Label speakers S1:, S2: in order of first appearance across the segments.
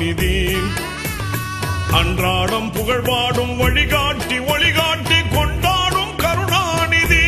S1: கருணாநிதி அன்றாடம் புகழ்பாடும் வழிகாட்டி ஒளிகாட்டி கொண்டாடும் கருணாநிதி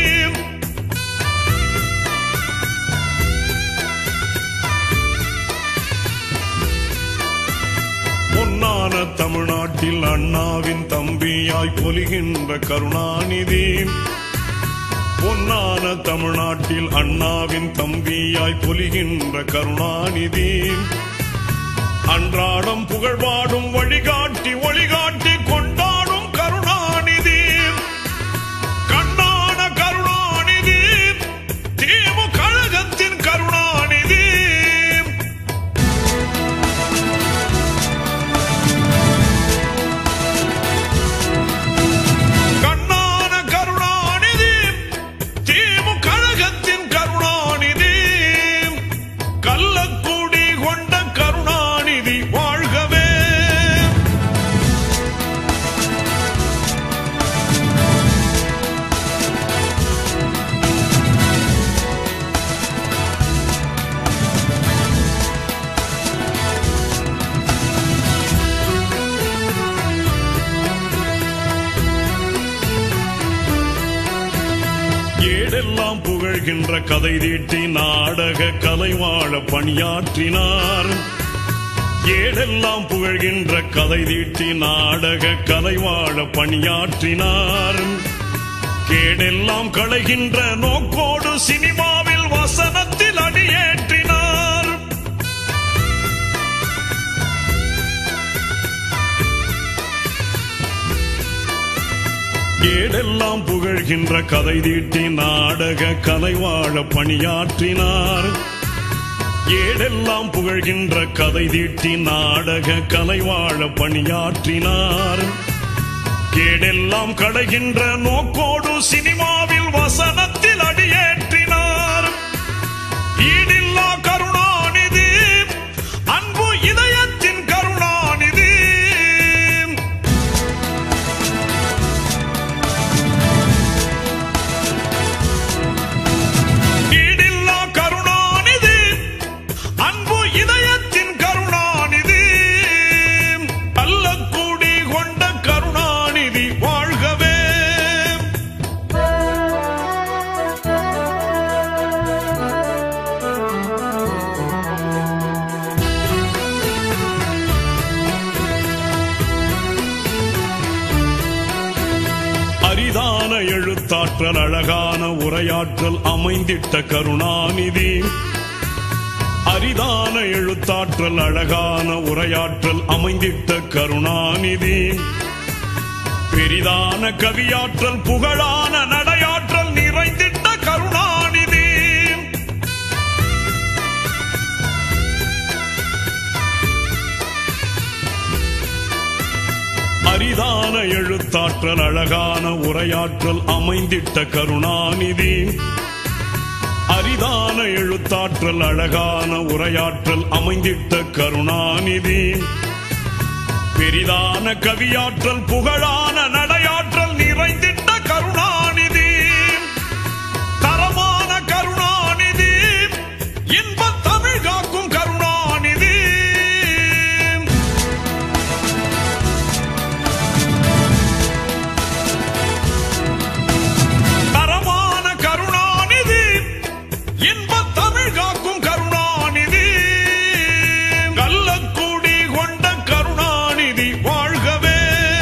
S1: பொன்னான தமிழ்நாட்டில் அண்ணாவின் தம்பியாய் பொலிகின்ற கருணாநிதி பொன்னான தமிழ்நாட்டில் அண்ணாவின் தம்பியாய் பொலிகின்ற கருணாநிதி அன்றாடம் புகழ்பாடும் வழிகாட்டி ஒளிகாட்டி கொண்டாடும் கருணாநிதி கண்ணான கருணாநிதி திமுக கழகத்தின் கருணாநிதி கண்ணான கருணாநிதி திமுக கழகத்தின் கருணாநிதி கள்ளக்குடி கொண்ட கருணாநிதி வாழ்கவே ஏடெல்லாம் புகழ்கின்ற கதை தீட்டி நாடக கலைவாழ பணியாற்றினார் ஏடெல்லாம் புகழ்கின்ற கதை தீட்டி நாடக கலைவாழ பணியாற்றினார் கேடெல்லாம் களைகின்ற நோக்கோடு சினிமாவில் வசனத்தில் அடியேற்றினார் ஏடெல்லாம் புகழ்கின்ற கதை தீட்டி நாடக கலைவாழ பணியாற்றினார் ஏடெல்லாம் புகழ்கின்ற கதை தீட்டி நாடக கலைவாழ பணியாற்றினார் கேடெல்லாம் கடைகின்ற நோக்கோடு சினிமாவில் வசனத்தில் அடியேற்றினார் ஈடில்லா கருணாநிதி அன்பு இதயத்தின் கருணாநிதி ஈடில்லா கருணாநிதி அன்பு இதயத்தின் கருணாநிதி அல்லக்கூடி கொண்ட கருணாநிதி வாழ்கவே அரிதான எழுத்தாற்றல் அழகான உரையாற்றல் அமைந்திட்ட கருணாநிதி அரிதான எழுத்தாற்றல் அழகான உரையாற்றல் அமைந்திட்ட கருணாநிதி பெரிதான கவியாற்றல் புகழான நடையாற்றல் நிறைந்திட்ட கருணாநிதி அரிதான எழுத்தாற்றல் அழகான உரையாற்றல் அமைந்திட்ட கருணாநிதி அரிதான எழுத்தாற்றல் அழகான உரையாற்றல் அமைந்திட்ட கருணாநிதி பெரிதான கவியாற்றல் புகழான நடையாற்றல் நிறைந்திட்ட கருணாநிதி தரமான கருணாநிதி இன்பத் தமிழ் காக்கும் கருணாநிதி தரமான கருணாநிதி இன்பத் தமிழ் காக்கும் கருணாநிதி கள்ளக்குடி கொண்ட கருணாநிதி வாழ்கவே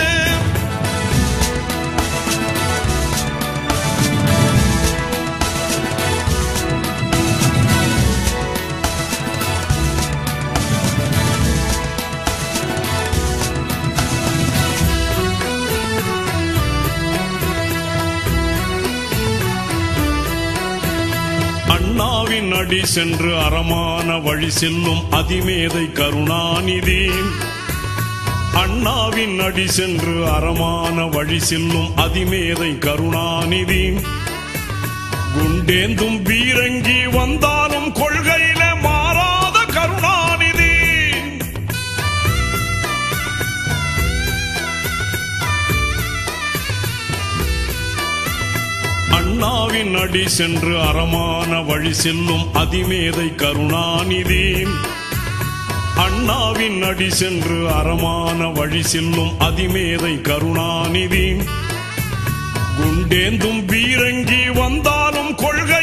S1: அண்ணாவின் அடி சென்று அறமான வழி செல்லும் அதிமேதை கருணாநிதி அண்ணாவின் அடி சென்று அறமான வழி செல்லும் அதிமேதை கருணாநிதி குண்டேந்தும் பீரங்கி வந்தாலும் கொள்கையில மாறாத கருணாநிதி அண்ணாவின் அடி சென்று அறமான வழி செல்லும் அதிமேதை கருணாநிதி அண்ணாவின் அடி சென்று அறமான வழி செல்லும் அதிமேதை கருணாநிதி குண்டேந்தும் பீரங்கி வந்தாலும் கொள்கை